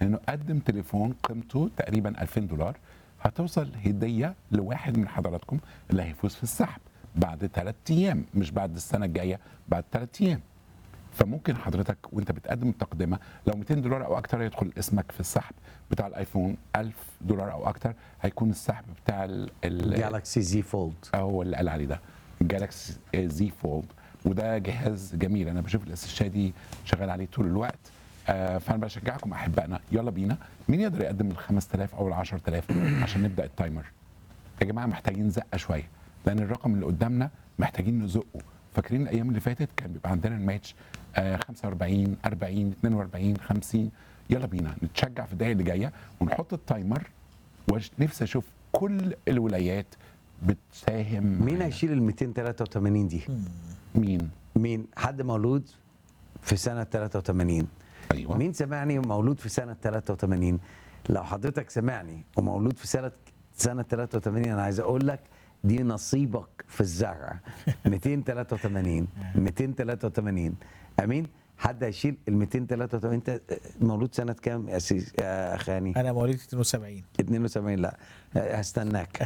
انه قدم تليفون قيمته تقريبا 2000 دولار هتوصل هديه لواحد من حضراتكم اللي هيفوز في السحب بعد ثلاث ايام مش بعد السنه الجايه بعد ثلاث ايام فممكن حضرتك وانت بتقدم التقدمه لو 200 دولار او اكتر يدخل اسمك في السحب بتاع الايفون 1000 دولار او اكتر هيكون السحب بتاع ال- ال- جالكسي زي فولد هو اللي قال عليه ده جالكسي زي فولد وده جهاز جميل انا بشوف الاساسيه دي شغال عليه طول الوقت آه فانا بشجعكم احبائنا يلا بينا مين يقدر يقدم ال 5000 او ال 10000 عشان نبدا التايمر يا جماعه محتاجين زقه شويه لان الرقم اللي قدامنا محتاجين نزقه فاكرين الايام اللي فاتت كان بيبقى عندنا الماتش آه 45 40 42 50 يلا بينا نتشجع في الدقايق اللي جايه ونحط التايمر ونفسي اشوف كل الولايات بتساهم مين معانا. هيشيل ال 283 دي؟ مين مين؟ حد مولود في سنة 83 ايوه مين سمعني مولود في سنة 83 لو حضرتك سمعني ومولود في سنة سنة 83 أنا عايز أقول لك دي نصيبك في الزرع 283 283 أمين حد هيشيل ال 283 أنت مولود سنة كام يا سيس يا خاني؟ انا مواليد 72 72 لا هستناك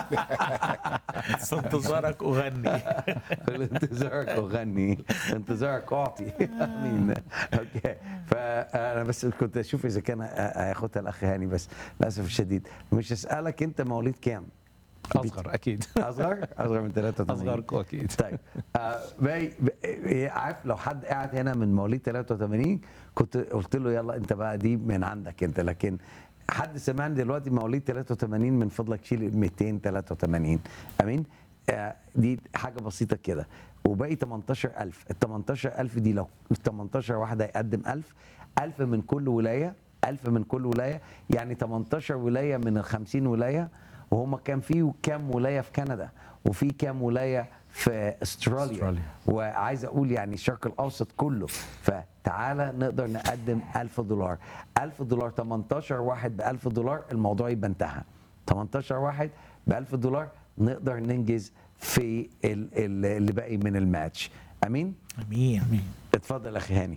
في انتظارك اغني في انتظارك اغني في انتظارك اعطي امين اوكي فانا بس كنت اشوف اذا كان هياخدها الاخ هاني بس للاسف الشديد مش هسالك انت مواليد كام؟ اصغر اكيد اصغر اصغر من 83 اصغركم اكيد طيب آه باي ب- عارف لو حد قاعد هنا من مواليد 83 كنت قلت له يلا انت بقى دي من عندك انت لكن حد سمعني دلوقتي مواليد 83 من فضلك شيل ال 283 امين آه دي حاجه بسيطه كده وباقي 18000 ال 18000 دي لو ال 18 واحد هيقدم 1000 1000 من كل ولايه 1000 من كل ولايه يعني 18 ولايه من ال 50 ولايه وهم كان في كام ولايه في كندا وفي كام ولايه في استراليا, أستراليا. وعايز اقول يعني الشرق الاوسط كله فتعالى نقدر نقدم 1000 دولار 1000 دولار 18 واحد ب 1000 دولار الموضوع يبقى انتهى 18 واحد ب 1000 دولار نقدر ننجز في ال- ال- اللي باقي من الماتش امين امين امين اتفضل اخي هاني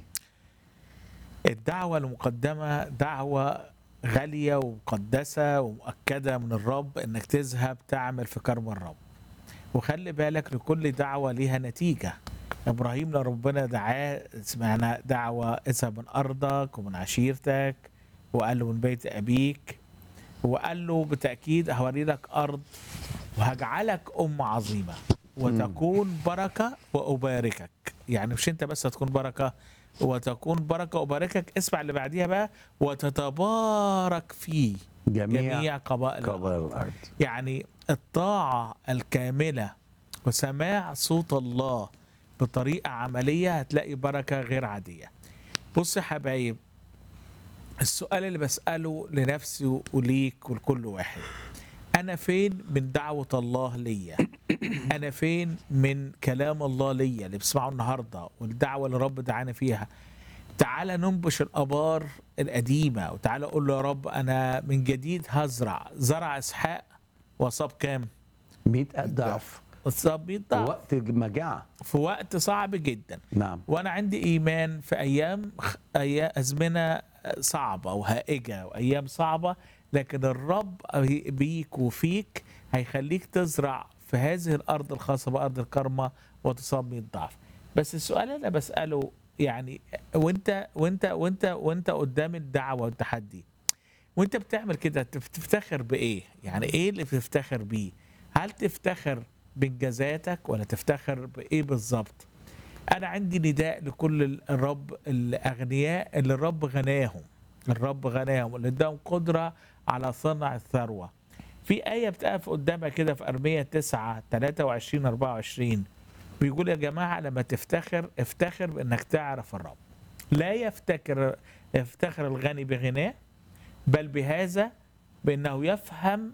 الدعوة المقدمة دعوة غالية ومقدسة ومؤكدة من الرب انك تذهب تعمل في كرم الرب وخلي بالك لكل دعوة ليها نتيجة ابراهيم لربنا دعاه سمعنا دعوة اذهب من ارضك ومن عشيرتك وقال له من بيت ابيك وقال له بالتأكيد هوري لك ارض وهجعلك ام عظيمة وتكون بركة وأباركك يعني مش أنت بس هتكون بركة وتكون بركة وأباركك اسمع اللي بعديها بقى وتتبارك فيه جميع, جميع قبائل الأرض. قبائل الارض يعني الطاعة الكاملة وسماع صوت الله بطريقة عملية هتلاقي بركة غير عادية بص يا حبايب السؤال اللي بسأله لنفسي وليك ولكل واحد أنا فين من دعوة الله ليا أنا فين من كلام الله ليا اللي بسمعه النهاردة والدعوة اللي رب دعانا فيها تعالى ننبش الآبار القديمة وتعالى أقول له يا رب أنا من جديد هزرع زرع إسحاق وصاب كام؟ 100 ضعف وصاب 100 ضعف وقت المجاعه في وقت صعب جدا نعم وانا عندي ايمان في ايام ايام ازمنه صعبه وهائجه وايام صعبه لكن الرب بيك وفيك هيخليك تزرع في هذه الارض الخاصه بارض الكرمه وتصاب من الضعف بس السؤال اللي انا بساله يعني وانت وانت وانت وانت قدام الدعوه والتحدي وانت بتعمل كده تفتخر بايه يعني ايه اللي بتفتخر بيه هل تفتخر بانجازاتك ولا تفتخر بايه بالظبط انا عندي نداء لكل الرب الاغنياء اللي الرب غناهم الرب غناهم اللي اداهم قدره على صنع الثروه في ايه بتقف قدامها كده في ارميه 9 23 24 بيقول يا جماعه لما تفتخر افتخر بانك تعرف الرب لا يفتكر يفتخر الغني بغناه بل بهذا بانه يفهم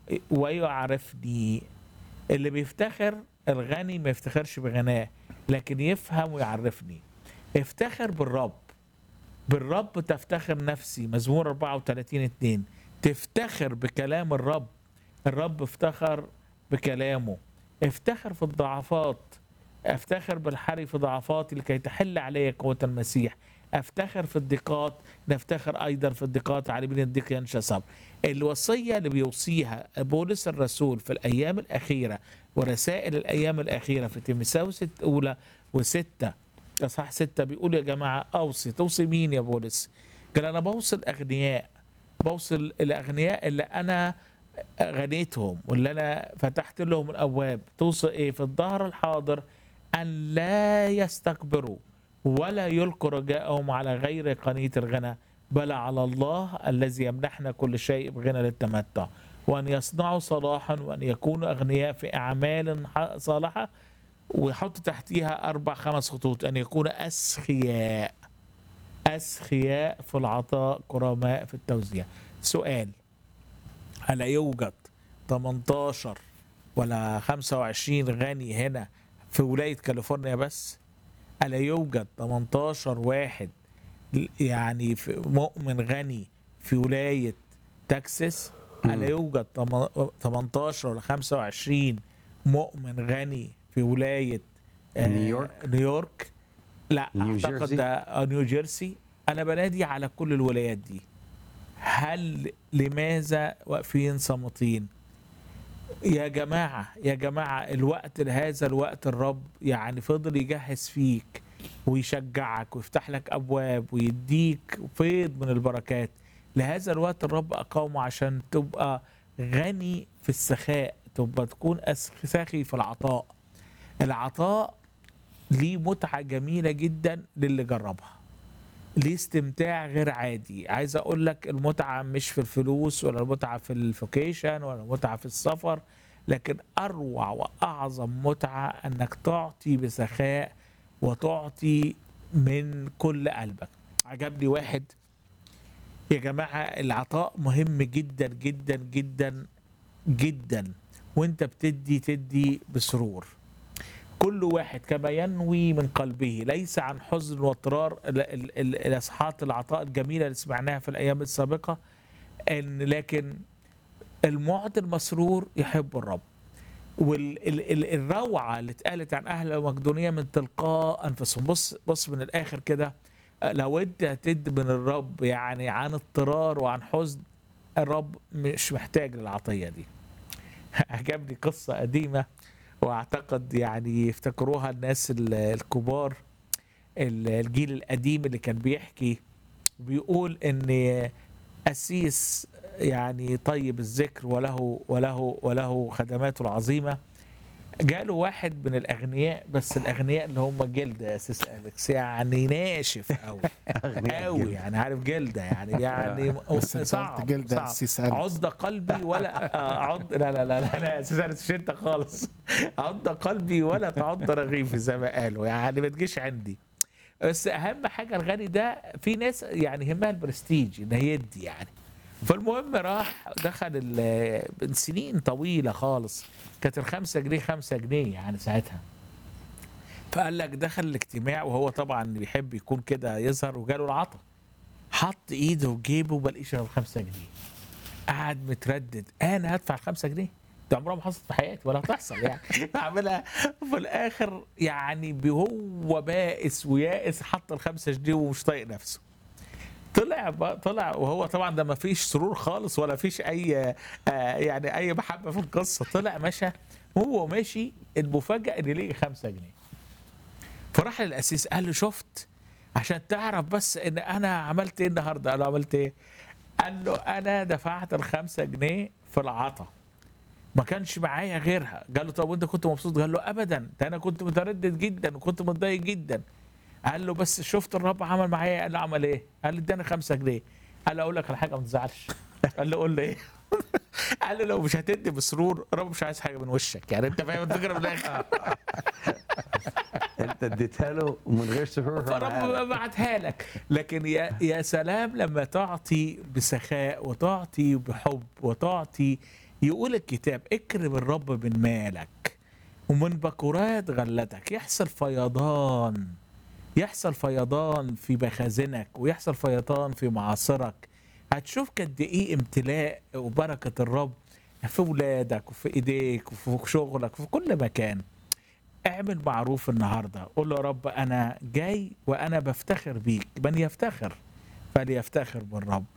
ويعرفني اللي بيفتخر الغني ما يفتخرش بغناه لكن يفهم ويعرفني افتخر بالرب بالرب تفتخر نفسي مزمور 34 2 تفتخر بكلام الرب الرب افتخر بكلامه افتخر في الضعفات افتخر بالحري في ضعفاتي لكي تحل علي قوة المسيح افتخر في الضيقات نفتخر ايضا في الضيقات عالمين الضيق ينشا صبر الوصيه اللي بيوصيها بولس الرسول في الايام الاخيره ورسائل الايام الاخيره في تيموثاوس الاولى وسته اصحاح سته بيقول يا جماعه اوصي توصي مين يا بولس؟ قال انا بوصي الاغنياء بوصل الاغنياء اللي انا غنيتهم واللي انا فتحت لهم الابواب توصل ايه في الظهر الحاضر ان لا يستكبروا ولا يلقوا رجاءهم على غير قنيه الغنى بل على الله الذي يمنحنا كل شيء بغنى للتمتع وان يصنعوا صلاحا وان يكونوا اغنياء في اعمال صالحه ويحط تحتيها اربع خمس خطوط ان يكونوا اسخياء أسخياء في العطاء كرماء في التوزيع سؤال هل يوجد 18 ولا 25 غني هنا في ولاية كاليفورنيا بس ألا يوجد 18 واحد يعني في مؤمن غني في ولاية تكساس ألا يوجد 18 ولا 25 مؤمن غني في ولاية آه، نيويورك؟ نيويورك لا نيو اعتقد جيرسي؟ ده آه، نيو جيرسي انا بنادي على كل الولايات دي هل لماذا واقفين صامتين يا جماعة يا جماعة الوقت لهذا الوقت الرب يعني فضل يجهز فيك ويشجعك ويفتح لك أبواب ويديك فيض من البركات لهذا الوقت الرب أقامه عشان تبقى غني في السخاء تبقى تكون أس- ساخي في العطاء العطاء ليه متعة جميلة جدا للي جربها ليه استمتاع غير عادي عايز اقول لك المتعة مش في الفلوس ولا المتعة في الفوكيشن ولا المتعة في السفر لكن اروع واعظم متعة انك تعطي بسخاء وتعطي من كل قلبك عجبني واحد يا جماعة العطاء مهم جدا جدا جدا جدا وانت بتدي تدي بسرور كل واحد كما ينوي من قلبه ليس عن حزن واضطرار ال- ال- ال- الاصحاحات العطاء الجميله اللي سمعناها في الايام السابقه ان لكن المعطي المسرور يحب الرب والروعه اللي اتقالت عن اهل مقدونيه من تلقاء انفسهم بص بص من الاخر كده لو انت هتد من الرب يعني عن اضطرار وعن حزن الرب مش محتاج للعطيه دي عجبني قصه قديمه واعتقد يعني يفتكروها الناس ال- الكبار ال- الجيل القديم اللي كان بيحكي بيقول ان قسيس يعني طيب الذكر وله وله وله خدماته العظيمه جاله واحد من الاغنياء بس الاغنياء اللي هم جلد يا اساس اليكس يعني ناشف قوي أغنياء قوي جلد. يعني عارف جلده يعني يعني بس انت صعب قلت جلد صعب. أسيس ألف. عض قلبي ولا آه، عض لا لا لا لا لا اساسا مش انت خالص عض قلبي ولا تعض رغيفي زي ما قالوا يعني ما تجيش عندي بس اهم حاجه الغني ده في ناس يعني يهمها البرستيج ان هي يدي يعني فالمهم راح دخل ال- من سنين طويله خالص كانت الخمسة جنيه خمسة جنيه يعني ساعتها فقال لك دخل الاجتماع وهو طبعا بيحب يكون كده يظهر وجاله العطا حط ايده في جيبه ما لقيش غير الخمسة جنيه قعد متردد انا هدفع الخمسة جنيه ده عمرها ما حصلت في حياتي ولا هتحصل يعني اعملها في الاخر يعني هو بائس ويائس حط الخمسة جنيه ومش طايق نفسه طلع بقى طلع وهو طبعا ده ما فيش سرور خالص ولا فيش اي آه يعني اي محبه في القصه طلع مشى وهو ماشي المفاجاه ان لقي خمسة جنيه فراح للاسيس قال له شفت عشان تعرف بس ان انا عملت ايه النهارده قال له عملت ايه قال له انا دفعت الخمسة جنيه في العطا ما كانش معايا غيرها قال له طب وانت كنت مبسوط قال له ابدا ده انا كنت متردد جدا وكنت متضايق جدا قال له بس شفت الرب عمل معايا قال له عمل ايه قال له اداني خمسة جنيه قال له اقول لك على حاجه ما تزعلش قال له قول له ايه قال له لو مش هتدي بسرور الرب مش عايز حاجه من وشك يعني انت فاهم الفكره من الاخر انت اديتها له ومن غير سرور فرب بعتها لك لكن يا يا سلام لما تعطي بسخاء وتعطي بحب وتعطي يقول الكتاب اكرم الرب من مالك ومن بكرات غلتك يحصل فيضان يحصل فيضان في مخازنك ويحصل فيضان في معاصرك هتشوف قد ايه امتلاء وبركه الرب في ولادك وفي ايديك وفي شغلك وفي كل مكان اعمل معروف النهارده قول له يا رب انا جاي وانا بفتخر بيك من يفتخر فليفتخر بالرب